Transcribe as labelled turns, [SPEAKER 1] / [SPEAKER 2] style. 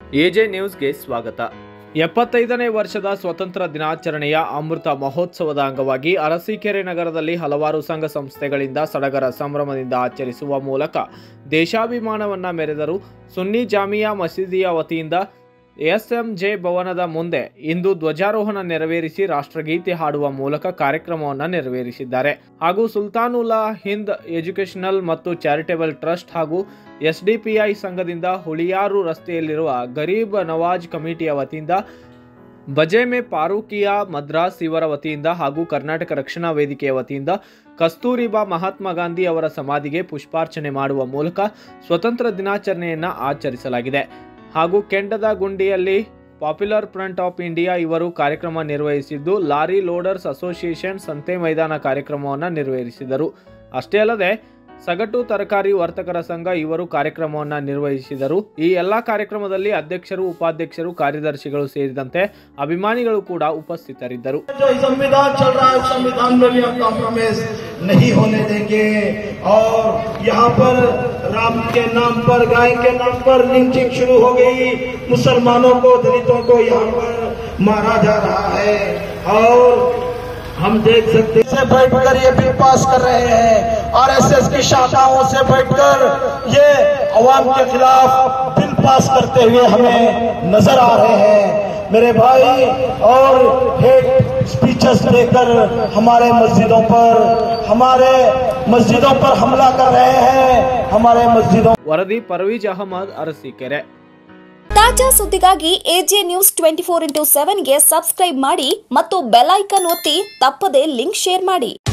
[SPEAKER 1] AJ ನ್ಯೂಸ್ಗೆ ಸ್ವಾಗತ ಎಪ್ಪತ್ತೈದನೇ ವರ್ಷದ ಸ್ವತಂತ್ರ ದಿನಾಚರಣೆಯ ಅಮೃತ ಮಹೋತ್ಸವದ ಅಂಗವಾಗಿ ಅರಸೀಕೆರೆ ನಗರದಲ್ಲಿ ಹಲವಾರು ಸಂಘ ಸಂಸ್ಥೆಗಳಿಂದ ಸಡಗರ ಸಂಭ್ರಮದಿಂದ ಆಚರಿಸುವ ಮೂಲಕ ದೇಶಾಭಿಮಾನವನ್ನ ಮೆರೆದರು ಸುನ್ನಿ ಜಾಮಿಯಾ ಮಸೀದಿಯ ವತಿಯಿಂದ ಎಸ್ಎಂಜೆ ಭವನದ ಮುಂದೆ ಇಂದು ಧ್ವಜಾರೋಹಣ ನೆರವೇರಿಸಿ ರಾಷ್ಟ್ರಗೀತೆ ಹಾಡುವ ಮೂಲಕ ಕಾರ್ಯಕ್ರಮವನ್ನು ನೆರವೇರಿಸಿದ್ದಾರೆ ಹಾಗೂ ಸುಲ್ತಾನುಲ್ಲಾ ಹಿಂದ್ ಎಜುಕೇಷನಲ್ ಮತ್ತು ಚಾರಿಟೇಬಲ್ ಟ್ರಸ್ಟ್ ಹಾಗೂ ಎಸ್ಡಿಪಿಐ ಸಂಘದಿಂದ ಹುಳಿಯಾರು ರಸ್ತೆಯಲ್ಲಿರುವ ಗರೀಬ್ ನವಾಜ್ ಕಮಿಟಿಯ ವತಿಯಿಂದ ಬಜೆಮೆ ಪಾರೂಕಿಯಾ ಮದ್ರಾಸ್ ಇವರ ವತಿಯಿಂದ ಹಾಗೂ ಕರ್ನಾಟಕ ರಕ್ಷಣಾ ವೇದಿಕೆಯ ವತಿಯಿಂದ ಕಸ್ತೂರಿಬಾ ಮಹಾತ್ಮ ಗಾಂಧಿ ಅವರ ಸಮಾಧಿಗೆ ಪುಷ್ಪಾರ್ಚನೆ ಮಾಡುವ ಮೂಲಕ ಸ್ವತಂತ್ರ ದಿನಾಚರಣೆಯನ್ನು ಆಚರಿಸಲಾಗಿದೆ ಹಾಗೂ ಕೆಂಡದ ಗುಂಡಿಯಲ್ಲಿ ಪಾಪ್ಯುಲರ್ ಫ್ರಂಟ್ ಆಫ್ ಇಂಡಿಯಾ ಇವರು ಕಾರ್ಯಕ್ರಮ ನಿರ್ವಹಿಸಿದ್ದು ಲಾರಿ ಲೋಡರ್ಸ್ ಅಸೋಸಿಯೇಷನ್ ಸಂತೆ ಮೈದಾನ ಕಾರ್ಯಕ್ರಮವನ್ನು ನಿರ್ವಹಿಸಿದರು ಅಷ್ಟೇ ಅಲ್ಲದೆ ಸಗಟು ತರಕಾರಿ ವರ್ತಕರ ಸಂಘ ಇವರು ಕಾರ್ಯಕ್ರಮವನ್ನು ನಿರ್ವಹಿಸಿದರು ಈ ಎಲ್ಲ ಕಾರ್ಯಕ್ರಮದಲ್ಲಿ ಅಧ್ಯಕ್ಷರು ಉಪಾಧ್ಯಕ್ಷರು ಕಾರ್ಯದರ್ಶಿಗಳು ಸೇರಿದಂತೆ ಅಭಿಮಾನಿಗಳು ಕೂಡ ಉಪಸ್ಥಿತರಿದ್ದರು
[SPEAKER 2] जो संविधान चल रहा है उस संविधान में भी हम कॉम्प्रोमाइज नहीं होने देंगे और यहाँ पर राम के नाम पर गाय के नाम पर लिंचिंग शुरू हो गई मुसलमानों को दलितों को यहाँ पर मारा जा रहा है और हम देख सकते हैं से बैठकर ये बिल पास कर रहे हैं आरएसएस की शाखाओं से बैठकर ये अवाम के खिलाफ बिल पास करते हुए हमें नजर आ रहे हैं मेरे भाई और हेट स्पीचेस देकर हमारे मस्जिदों पर हमारे मस्जिदों पर हमला कर रहे हैं हमारे मस्जिदों
[SPEAKER 1] ವರದಿ ಪರ್ವೀಜ್ ಅಹಮದ್ ಅರಸೀಕೆರೆ
[SPEAKER 3] ತಾಜಾ ಸುದ್ದಿಗಾಗಿ AJ news twenty four into ಸೆವೆನ್ಗೆ ಸಬ್ಸ್ಕ್ರೈಬ್ ಮಾಡಿ ಮತ್ತು ಬೆಲ್ ಐಕನ್ ಒತ್ತಿ ತಪ್ಪದೇ ಲಿಂಕ್ ಶೇರ್ ಮಾಡಿ